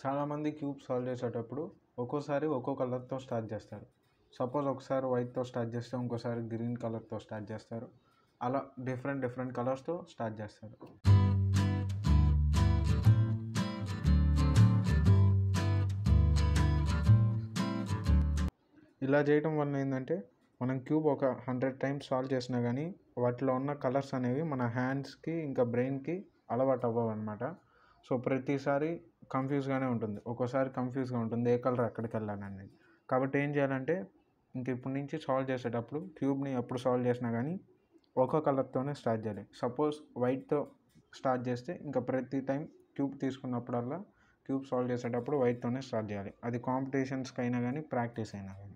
చాలామంది cube solve చేసేటప్పుడు ఒక్కోసారి ఒక్కో కలర్తో స్టార్ట్ చేస్తారు సపోజ్ ఒకసారి వైట్తో స్టార్ట్ చేస్తే ఇంకోసారి గ్రీన్ కలర్తో స్టార్ట్ చేస్తారు అలా డిఫరెంట్ డిఫరెంట్ కలర్స్తో స్టార్ట్ చేస్తారు ఇలా చేయడం వల్ల ఏంటంటే మనం క్యూబ్ ఒక హండ్రెడ్ టైమ్స్ సాల్వ్ చేసినా కానీ వాటిలో ఉన్న కలర్స్ అనేవి మన హ్యాండ్స్కి ఇంకా బ్రెయిన్కి అలవాటు అవ్వవు అనమాట సో ప్రతిసారి కన్ఫ్యూజ్గానే ఉంటుంది ఒక్కోసారి కన్ఫ్యూజ్గా ఉంటుంది ఏ కలర్ ఎక్కడికి వెళ్ళాలని కాబట్టి ఏం చేయాలంటే ఇంక ఇప్పటి నుంచి సాల్వ్ చేసేటప్పుడు క్యూబ్ని ఎప్పుడు సాల్వ్ చేసినా కానీ ఒక కలర్తోనే స్టార్ట్ చేయాలి సపోజ్ వైట్తో స్టార్ట్ చేస్తే ఇంకా ప్రతి టైం క్యూబ్ తీసుకున్నప్పుడల్లా క్యూబ్ సాల్వ్ చేసేటప్పుడు వైట్తోనే స్టార్ట్ చేయాలి అది కాంపిటీషన్స్కి అయినా కానీ ప్రాక్టీస్ అయినా కానీ